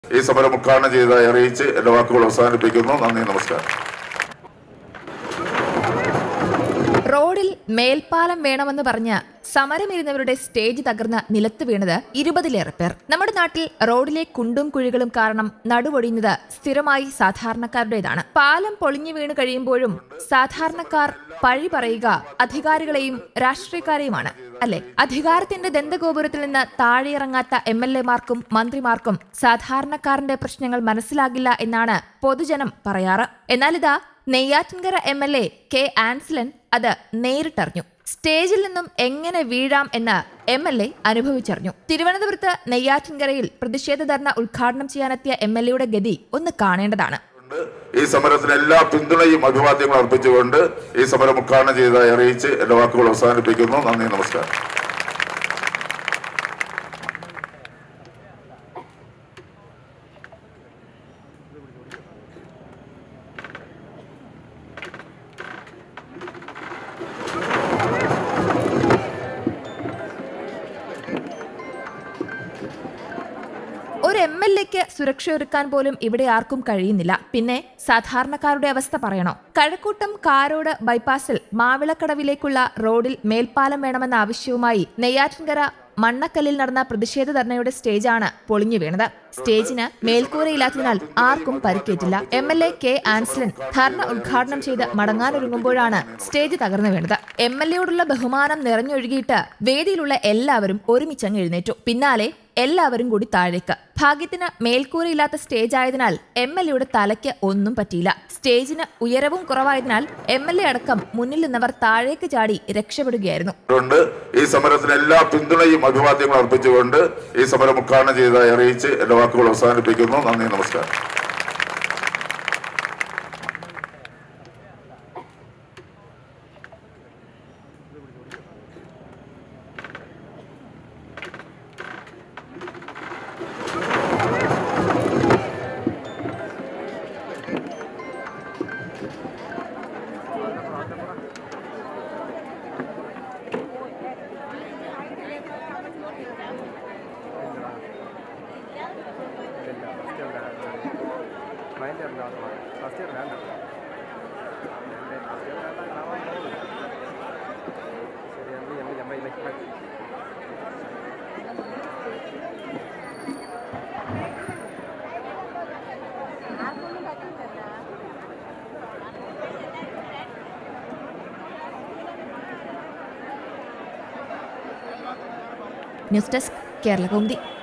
ഈ സമരം ഉദ്ഘാടനം ചെയ്തതായി അറിയിച്ച് എന്റെ വാക്കുകൾ അവസാനിപ്പിക്കുന്നു നന്ദി നമസ്കാരം റോഡിൽ മേൽപ്പാലം വേണമെന്ന് പറഞ്ഞ് സമരമിരുന്നവരുടെ സ്റ്റേജ് തകർന്ന് നിലത്ത് വീണത് ഇരുപതിലേറെ പേർ നമ്മുടെ നാട്ടിൽ റോഡിലെ കുണ്ടും കുഴികളും കാരണം നടുവൊടിയുന്നത് സ്ഥിരമായി സാധാരണക്കാരുടേതാണ് പാലം പൊളിഞ്ഞു വീണ് കഴിയുമ്പോഴും സാധാരണക്കാർ പഴി പറയുക അധികാരികളെയും രാഷ്ട്രീയക്കാരെയുമാണ് അല്ലെ അധികാരത്തിന്റെ ദന്തഗോപുരത്തിൽ നിന്ന് താഴെയിറങ്ങാത്ത എം എൽ എമാർക്കും മന്ത്രിമാർക്കും സാധാരണക്കാരന്റെ പ്രശ്നങ്ങൾ മനസ്സിലാകില്ല എന്നാണ് പൊതുജനം പറയാറ് എന്നാൽ ഇതാ Neyyattinkara M L A K Ansalan അത് നേരിട്ടറിഞ്ഞു സ്റ്റേജിൽ നിന്നും എങ്ങനെ വീഴാം എന്ന് എം എൽ എ അനുഭവിച്ചറിഞ്ഞു തിരുവനന്തപുരത്ത് നെയ്യാറ്റിൻകരയിൽ പ്രതിഷേധ ധർണ ഉദ്ഘാടനം ചെയ്യാനെത്തിയ എം എൽ എയുടെ ഗതി ഒന്ന് കാണേണ്ടതാണ് കൊണ്ട് ഈ സമരത്തിന് എല്ലാ പിന്തുണയും അഭിവാദ്യങ്ങളും അർപ്പിച്ചുകൊണ്ട് ഈ സമരം ഉദ്ഘാടനം ചെയ്തതായി അറിയിച്ച് എന്റെ വാക്കുകൾ അവസാനിപ്പിക്കുന്നു നന്ദി നമസ്കാരം ഒരു എം എൽ എക്ക് സുരക്ഷയൊരുക്കാൻ പോലും ഇവിടെ ആർക്കും കഴിയുന്നില്ല പിന്നെ സാധാരണക്കാരുടെ അവസ്ഥ പറയണോ കഴക്കൂട്ടം കാരോട് ബൈപ്പാസിൽ മാവിളക്കടവിലേക്കുള്ള റോഡിൽ മേൽപ്പാലം വേണമെന്ന ആവശ്യവുമായി നെയ്യാറ്റിൻകര മണ്ണക്കല്ലിൽ നടന്ന പ്രതിഷേധ ധർണയുടെ സ്റ്റേജാണ് പൊളിഞ്ഞു വീണത് സ്റ്റേജിന് മേൽക്കൂരയില്ലാത്തതിനാൽ ആർക്കും പരിക്കേറ്റില്ല M L A K Ansalan dharna ഉദ്ഘാടനം ചെയ്ത് മടങ്ങാനൊരുങ്ങുമ്പോഴാണ് സ്റ്റേജ് തകർന്നു വീണത് എം എൽ എയോടുള്ള ബഹുമാനം നിറഞ്ഞൊഴുകിയിട്ട് വേദിയിലുള്ള എല്ലാവരും ഒരുമിച്ചങ്ങ് എഴുന്നേറ്റു പിന്നാലെ എല്ലാവരും കൂടി താഴേക്ക് ഭാഗ്യത്തിന് മേൽക്കൂരയില്ലാത്ത സ്റ്റേജ് ആയതിനാൽ എം എൽ എയുടെ തലയ്ക്ക് ഒന്നും പറ്റിയില്ല സ്റ്റേജിന് ഉയരവും കുറവായതിനാൽ എം എൽ എ അടക്കം മുന്നിൽ നിന്നവർ താഴേക്ക് ചാടി രക്ഷപ്പെടുകയായിരുന്നു കൊണ്ട് ഈ സമരത്തിന് എല്ലാ പിന്തുണയും അഭിവാദ്യങ്ങളും അർപ്പിച്ചുകൊണ്ട് ഈ സമരം ഉദ്ഘാടനം ചെയ്തതായി അറിയിച്ച് എന്റെ വാക്കുകൾ അവസാനിപ്പിക്കുന്നു നന്ദി നമസ്കാരം മൈൻഡ് ഉണ്ടാവും ഫസ്റ്റ് ഇയർ വേണ്ട ശരി M M M M news desk Kerala Kaumudi